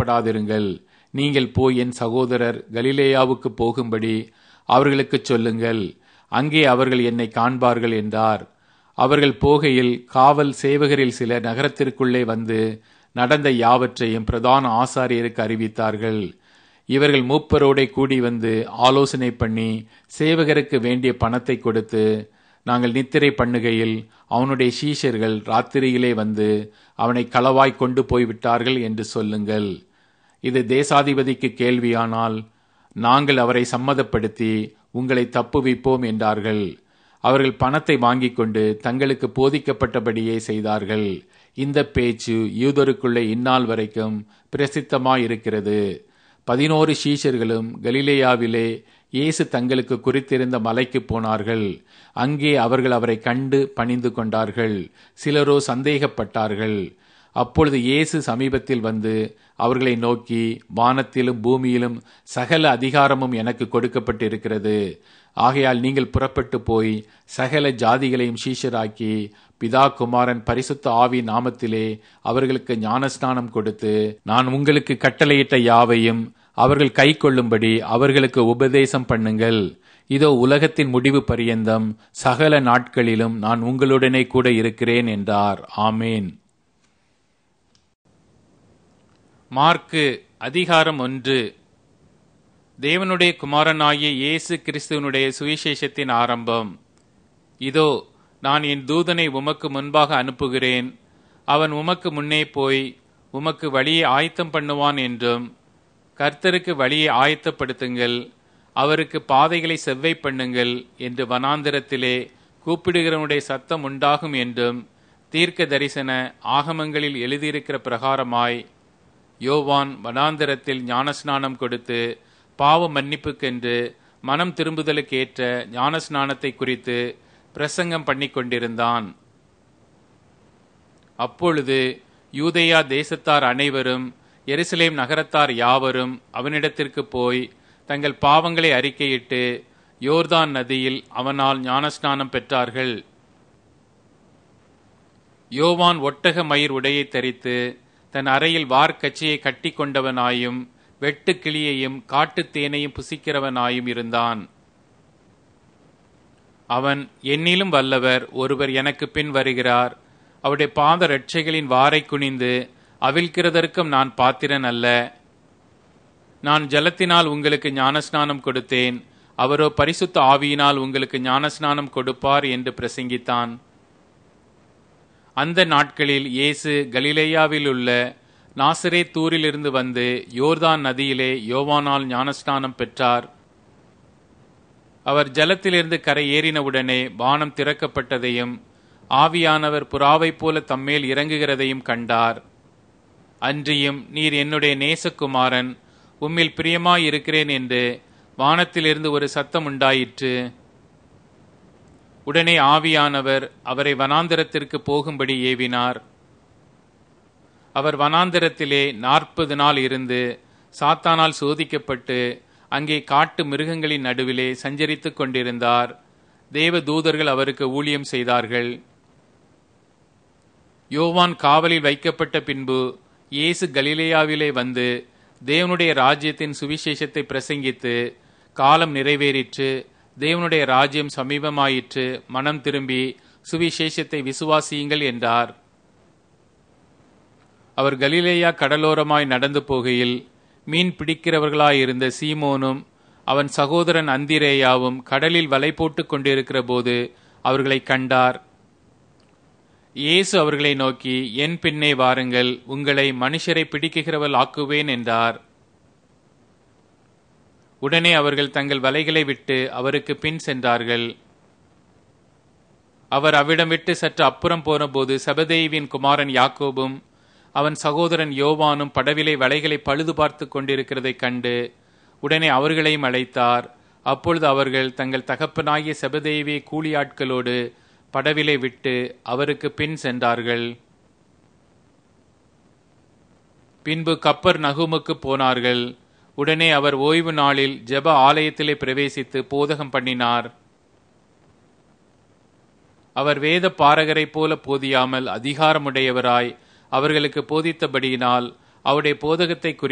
பயப்படாதிருங்கள் நீங்கள் போய் என் சகோதரர் கலிலேயாவுக்கு போகும்படி அவர்களுக்குச் சொல்லுங்கள் அங்கே அவர்கள் என்னை காண்பார்கள் என்றார் அவர்கள் போகையில் காவல் சேவகரில் சிலர் நகரத்திற்குள்ளே வந்து நடந்த யாவற்றையும் பிரதான ஆசாரியருக்கு அறிவித்தார்கள் இவர்கள் மூப்பரோடே கூடி வந்து ஆலோசனை பண்ணி சேவகருக்கு வேண்டிய பணத்தை கொடுத்து நாங்கள் நித்திரை பண்ணுகையில் அவனுடைய சீஷர்கள் ராத்திரியிலே வந்து அவனை களவாய் கொண்டு போய்விட்டார்கள் என்று சொல்லுங்கள் இது தேசாதிபதிக்கு கேள்வியானால் நாங்கள் அவரை சம்மதப்படுத்தி உங்களை தப்புவிப்போம் என்றார்கள் அவர்கள் பணத்தை வாங்கிக் கொண்டு தங்களுக்கு போதிக்கப்பட்டபடியே செய்தார்கள் இந்த பேச்சு யூதருக்குள்ளே இந்நாள் வரைக்கும் பிரசித்தமாயிருக்கிறது பதினோரு சீஷர்களும் கலிலேயாவிலே இயேசு தங்களுக்கு குறித்திருந்த மலைக்கு போனார்கள் அங்கே அவர்கள் அவரை கண்டு பணிந்து கொண்டார்கள் சிலரோ சந்தேகப்பட்டார்கள் அப்பொழுது இயேசு சமீபத்தில் வந்து அவர்களை நோக்கி வானத்திலும் பூமியிலும் சகல அதிகாரமும் எனக்கு கொடுக்கப்பட்டிருக்கிறது ஆகையால் நீங்கள் புறப்பட்டு போய் சகல ஜாதிகளையும் சீஷராக்கி பிதா குமாரன் பரிசுத்த ஆவி நாமத்திலே அவர்களுக்கு ஞானஸ்நானம் கொடுத்து நான் உங்களுக்கு கட்டளையிட்ட யாவையும் அவர்கள் கை கொள்ளும்படி அவர்களுக்கு உபதேசம் பண்ணுங்கள் இதோ உலகத்தின் முடிவு பரியந்தம் சகல நாட்களிலும் நான் உங்களுடனே கூட இருக்கிறேன் என்றார் ஆமேன் மார்க்கு அதிகாரம் ஒன்று தேவனுடைய குமாரனாகிய இயேசு கிறிஸ்துவனுடைய சுவிசேஷத்தின் ஆரம்பம் இதோ நான் என் தூதனை உமக்கு முன்பாக அனுப்புகிறேன் அவன் உமக்கு முன்னே போய் உமக்கு வழியை ஆயத்தம் பண்ணுவான் என்றும் கர்த்தருக்கு வழியை ஆயத்தப்படுத்துங்கள் அவருக்கு பாதைகளை செவ்வை பண்ணுங்கள் என்று வனாந்திரத்திலே கூப்பிடுகிறவனுடைய சத்தம் உண்டாகும் என்றும் தீர்க்க தரிசன ஆகமங்களில் எழுதியிருக்கிற பிரகாரமாய் யோவான் வனாந்திரத்தில் ஞானஸ்நானம் கொடுத்து பாவ மன்னிப்புக்கென்று மனம் திரும்புதலுக்கு ஏற்ற ஞானஸ்நானத்தை குறித்து பிரசங்கம் பண்ணி கொண்டிருந்தான் அப்பொழுது யூதேயா தேசத்தார் அனைவரும் எருசலேம் நகரத்தார் யாவரும் அவனிடத்திற்கு போய் தங்கள் பாவங்களை அறிக்கையிட்டு யோர்தான் நதியில் அவனால் ஞானஸ்நானம் பெற்றார்கள் யோவான் ஒட்டக மயிர் உடையை தரித்து தன் அறையில் வார்க்கச்சியை கட்டி கொண்டவனாயும் வெட்டு கிளியையும் காட்டுத் தேனையும் புசிக்கிறவனாயும் இருந்தான் அவன் என்னிலும் வல்லவர் ஒருவர் எனக்கு பின் வருகிறார் அவருடைய பாத ரட்சைகளின் வாரை குனிந்து அவிழ்க்கிறதற்கும் நான் பாத்திரன் அல்ல நான் ஜலத்தினால் உங்களுக்கு ஞானஸ்நானம் கொடுத்தேன் அவரோ பரிசுத்த ஆவியினால் உங்களுக்கு ஞானஸ்நானம் கொடுப்பார் என்று பிரசங்கித்தான் அந்த நாட்களில் இயேசு கலிலேயாவில் உள்ள நாசரே தூரிலிருந்து வந்து யோர்தான் நதியிலே யோவானால் ஞானஸ்நானம் பெற்றார் அவர் ஜலத்திலிருந்து கரை ஏறினவுடனே வானம் திறக்கப்பட்டதையும் ஆவியானவர் புறாவைப் போல தம்மேல் இறங்குகிறதையும் கண்டார் அன்றியும் நீர் என்னுடைய நேசகுமாரன் உம்மில் பிரியமாயிருக்கிறேன் என்று வானத்திலிருந்து ஒரு சத்தம் உண்டாயிற்று உடனே ஆவியானவர் அவரை வனாந்திரத்திற்கு போகும்படி ஏவினார் அவர் வனாந்திரத்திலே நாற்பது நாள் இருந்து சாத்தானால் சோதிக்கப்பட்டு அங்கே காட்டு மிருகங்களின் நடுவிலே சஞ்சரித்துக் கொண்டிருந்தார் தேவ தூதர்கள் அவருக்கு ஊழியம் செய்தார்கள் யோவான் காவலில் வைக்கப்பட்ட பின்பு இயேசு கலிலேயாவிலே வந்து தேவனுடைய ராஜ்யத்தின் சுவிசேஷத்தை பிரசங்கித்து காலம் நிறைவேறிற்று தேவனுடைய ராஜ்யம் சமீபமாயிற்று மனம் திரும்பி சுவிசேஷத்தை விசுவாசியுங்கள் என்றார் அவர் கலிலேயா கடலோரமாய் நடந்து போகையில் மீன் பிடிக்கிறவர்களாயிருந்த சீமோனும் அவன் சகோதரன் அந்திரேயாவும் கடலில் வலை போட்டுக் கொண்டிருக்கிற போது அவர்களை கண்டார் இயேசு அவர்களை நோக்கி என் பின்னே வாருங்கள் உங்களை மனுஷரை பிடிக்குகிறவள் ஆக்குவேன் என்றார் உடனே அவர்கள் தங்கள் வலைகளை விட்டு அவருக்கு பின் சென்றார்கள் அவர் அவ்விடம் விட்டு சற்று அப்புறம் போனபோது சபதேவின் குமாரன் யாக்கோபும் அவன் சகோதரன் யோவானும் படவிலை வலைகளை பழுது பார்த்து கொண்டிருக்கிறதைக் கண்டு உடனே அவர்களையும் அழைத்தார் அப்பொழுது அவர்கள் தங்கள் தகப்பனாகிய செபதேவிய கூலியாட்களோடு படவிலை விட்டு அவருக்கு பின் சென்றார்கள் பின்பு கப்பர் நகுமுக்கு போனார்கள் உடனே அவர் ஓய்வு நாளில் ஜெப ஆலயத்திலே பிரவேசித்து போதகம் பண்ணினார் அவர் வேத பாரகரைப் போல போதியாமல் அதிகாரமுடையவராய் அவர்களுக்கு போதித்தபடியினால் அவருடைய போதகத்தை குறி